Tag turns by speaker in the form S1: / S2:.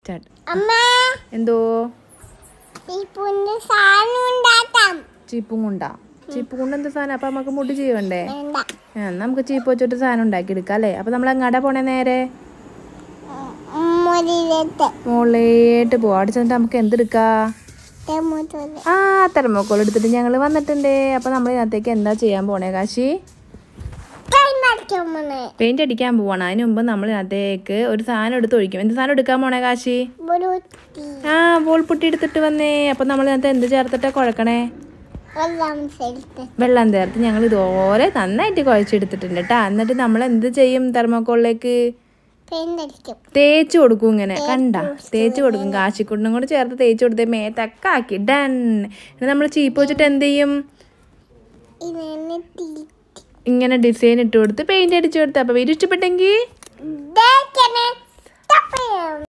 S1: start
S2: അമ്മ
S1: എന്തോ
S2: ഈ പൊന്ന് സാധനം ഉണ്ടാക്കാം
S1: ചീപ്പും കൊണ്ടാ ചീപ്പ് കൊണ്ട് എന്താ സാധനം അപ്പം നമുക്ക് മുടി ചെയ്യണ്ടേ
S2: വേണ്ട
S1: ആ എന്നാ നമുക്ക് ചീപ്പ് വെച്ചിട്ട് സാധനം ഉണ്ടാക്കി എടുക്കാം അല്ലേ അപ്പം നമ്മൾ എങ്ങാടാ പോണേ നേരെ
S2: മുറിയിലെത്ത്
S1: മുകളിലേട്ട് പോവാം അവിടെ ചെന്നിട്ട് നമുക്ക് എന്തെടുക്കാ
S2: തെമുതല്
S1: ആ തെർമോക്കോൾ എടുത്തിട്ട് ഞങ്ങൾ വന്നിട്ടുണ്ട് അപ്പം നമ്മൾ ഇതിനകത്തേക്ക് എന്താ ചെയ്യാൻ പോണേ കാശി
S2: പെണ്ണടിക്കാൻ പോണേ
S1: പെയിന്റ് അടിക്കാൻ പോവാണ് അതിന് മുമ്പ് നമ്മൾ ഇതിനകത്തേക്ക് ഒരു സാധനം എടുത്ത് ഒഴിക്കും എന്ത് സാധനം എടുക്കാൻ പോണേ കാശി
S2: ബുരുത്തി
S1: ആ ബോൾ പൊട്ടി എടുത്തിട്ട് വന്നേ അപ്പം നമ്മൾ ഇതിനകത്ത് എന്ത് ചേർത്തിട്ടാ കുഴക്കണേ
S2: വെള്ളം ചേർത്ത്
S1: വെള്ളം ചേർത്ത് ഞങ്ങൾ ഇതുപോലെ നന്നായിട്ട് കുഴച്ചെടുത്തിട്ടുണ്ട് കേട്ടോ എന്നിട്ട് നമ്മൾ എന്ത് ചെയ്യും തെർമോക്കോളിലേക്ക്
S2: പെണ്ണടിക്കും
S1: തേച്ച് കൊടുക്കും ഇങ്ങനെ കണ്ട തേച്ച് കൊടുക്കും കാശിക്കുണ്ടും കൂടെ ചേർത്ത് തേച്ച് കൊടുത്തേ മേത്തൊക്കെ ആക്കി ഡൺ എന്നിട്ട് നമ്മൾ ചീപ്പ് വെച്ചിട്ട് എന്ത് ചെയ്യും
S2: ഇതെന്നെ തീ
S1: ഇങ്ങനെ ഡിസൈൻ ഇട്ട് കൊടുത്ത് പെയിന്റ് അടിച്ചു കൊടുത്ത് അപ്പോൾ വീഡിയോ ഇഷ്ടപ്പെട്ടെങ്കിൽ
S2: ഇതേക്കനെ തപ്പയം